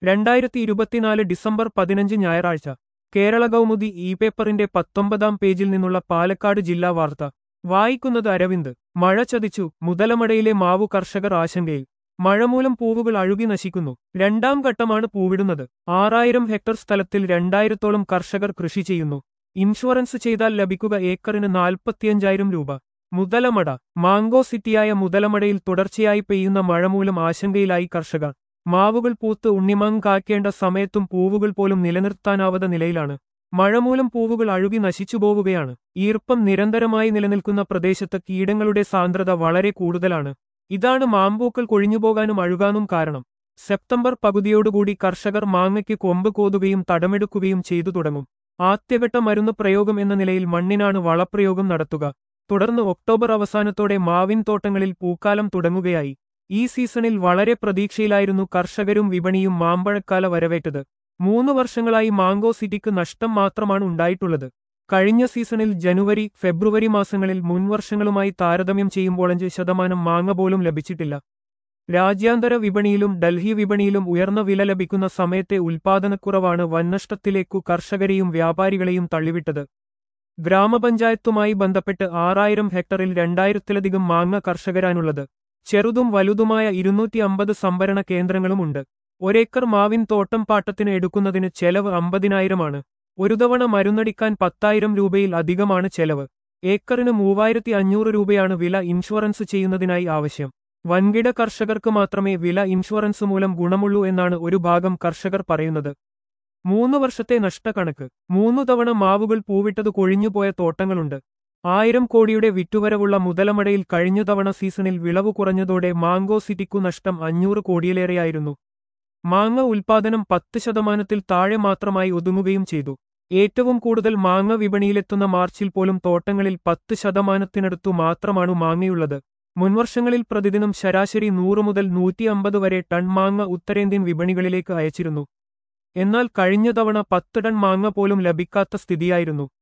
രണ്ടായിരത്തി ഇരുപത്തിനാല് ഡിസംബർ പതിനഞ്ച് ഞായറാഴ്ച കേരള കൗമുദി ഇ പേപ്പറിന്റെ പത്തൊമ്പതാം പേജിൽ നിന്നുള്ള പാലക്കാട് ജില്ലാ വാർത്ത വായിക്കുന്നത് അരവിന്ദ് മഴ ചതിച്ചു മുതലമടയിലെ മാവു കർഷകർ ആശങ്കയിൽ മഴ മൂലം പൂവുകൾ അഴുകി നശിക്കുന്നു രണ്ടാം ഘട്ടമാണ് പൂവിടുന്നത് ആറായിരം ഹെക്ടർ സ്ഥലത്തിൽ രണ്ടായിരത്തോളം കർഷകർ കൃഷി ചെയ്യുന്നു ഇൻഷുറൻസ് ചെയ്താൽ ലഭിക്കുക ഏക്കറിന് നാൽപ്പത്തിയഞ്ചായിരം രൂപ മുതലമട മാംഗോ സിറ്റിയായ മുതലമടയിൽ തുടർച്ചയായി പെയ്യുന്ന മഴ മൂലം ആശങ്കയിലായി കർഷകർ മാവുകൾ പൂത്ത് ഉണ്ണിമാങ് കാക്കേണ്ട സമയത്തും പൂവുകൾ പോലും നിലനിർത്താനാവാത്ത നിലയിലാണ് മഴ മൂലം പൂവുകൾ അഴുകി നശിച്ചുപോവുകയാണ് ഈർപ്പം നിരന്തരമായി നിലനിൽക്കുന്ന പ്രദേശത്ത് കീടങ്ങളുടെ സാന്ദ്രത വളരെ കൂടുതലാണ് ഇതാണ് മാമ്പൂക്കൾ കൊഴിഞ്ഞുപോകാനും അഴുകാനും കാരണം സെപ്റ്റംബർ പകുതിയോടുകൂടി കർഷകർ മാങ്ങയ്ക്ക് കൊമ്പ് കോതുകയും തടമെടുക്കുകയും ചെയ്തു തുടങ്ങും ആദ്യഘട്ട മരുന്ന് പ്രയോഗം എന്ന നിലയിൽ മണ്ണിനാണ് വളപ്രയോഗം നടത്തുക തുടർന്ന് ഒക്ടോബർ അവസാനത്തോടെ മാവിൻ തോട്ടങ്ങളിൽ പൂക്കാലം തുടങ്ങുകയായി ഈ സീസണിൽ വളരെ പ്രതീക്ഷയിലായിരുന്നു കർഷകരും വിപണിയും മാമ്പഴക്കാല വരവേറ്റത് മൂന്ന് വർഷങ്ങളായി മാംഗോ സിറ്റിക്ക് നഷ്ടം മാത്രമാണ് ഉണ്ടായിട്ടുള്ളത് കഴിഞ്ഞ സീസണിൽ ജനുവരി ഫെബ്രുവരി മാസങ്ങളിൽ മുൻവർഷങ്ങളുമായി താരതമ്യം ചെയ്യുമ്പോൾ അഞ്ച് ശതമാനം മാങ്ങ പോലും ലഭിച്ചിട്ടില്ല രാജ്യാന്തര വിപണിയിലും ഡൽഹി വിപണിയിലും ഉയർന്ന വില ലഭിക്കുന്ന സമയത്തെ ഉൽപാദനക്കുറവാണ് വന്നഷ്ടത്തിലേക്കു കർഷകരെയും വ്യാപാരികളെയും തള്ളിവിട്ടത് ഗ്രാമപഞ്ചായത്തുമായി ബന്ധപ്പെട്ട് ആറായിരം ഹെക്ടറിൽ രണ്ടായിരത്തിലധികം മാങ്ങ കർഷകരാനുള്ളത് ചെറുതും വലുതുമായ ഇരുന്നൂറ്റി അമ്പത് സംഭരണ കേന്ദ്രങ്ങളുമുണ്ട് ഒരേക്കർ മാവിൻ തോട്ടം പാട്ടത്തിന് എടുക്കുന്നതിന് ചെലവ് അമ്പതിനായിരമാണ് ഒരു തവണ മരുന്നടിക്കാൻ പത്തായിരം രൂപയിൽ അധികമാണ് ചെലവ് ഏക്കറിന് മൂവായിരത്തി അഞ്ഞൂറ് രൂപയാണ് വില ഇൻഷുറൻസ് ചെയ്യുന്നതിനായി ആവശ്യം വൻകിട കർഷകർക്ക് മാത്രമേ വില ഇൻഷുറൻസ് മൂലം ഗുണമുള്ളൂ എന്നാണ് ഒരു ഭാഗം കർഷകർ പറയുന്നത് മൂന്ന് വർഷത്തെ നഷ്ടക്കണക്ക് മൂന്നു തവണ മാവുകൾ പൂവിട്ടത് കൊഴിഞ്ഞുപോയ തോട്ടങ്ങളുണ്ട് ആയിരം കോടിയുടെ വിറ്റുവരവുള്ള മുതലമടയിൽ കഴിഞ്ഞ തവണ സീസണിൽ വിളവ് കുറഞ്ഞതോടെ മാംഗോ സിറ്റിക്കു നഷ്ടം അഞ്ഞൂറ് കോടിയിലേറെയായിരുന്നു മാങ്ങ ഉൽപാദനം പത്ത് ശതമാനത്തിൽ താഴെ മാത്രമായി ഒതുങ്ങുകയും ചെയ്തു ഏറ്റവും കൂടുതൽ മാങ്ങ വിപണിയിലെത്തുന്ന മാർച്ചിൽ പോലും തോട്ടങ്ങളിൽ പത്ത് ശതമാനത്തിനടുത്തു മാത്രമാണ് മാങ്ങയുള്ളത് മുൻവർഷങ്ങളിൽ പ്രതിദിനം ശരാശരി നൂറ് മുതൽ നൂറ്റി അമ്പത് വരെ ടൺ മാങ്ങ ഉത്തരേന്ത്യൻ വിപണികളിലേക്ക് അയച്ചിരുന്നു എന്നാൽ കഴിഞ്ഞ തവണ പത്ത് ടൺ മാങ്ങ പോലും ലഭിക്കാത്ത സ്ഥിതിയായിരുന്നു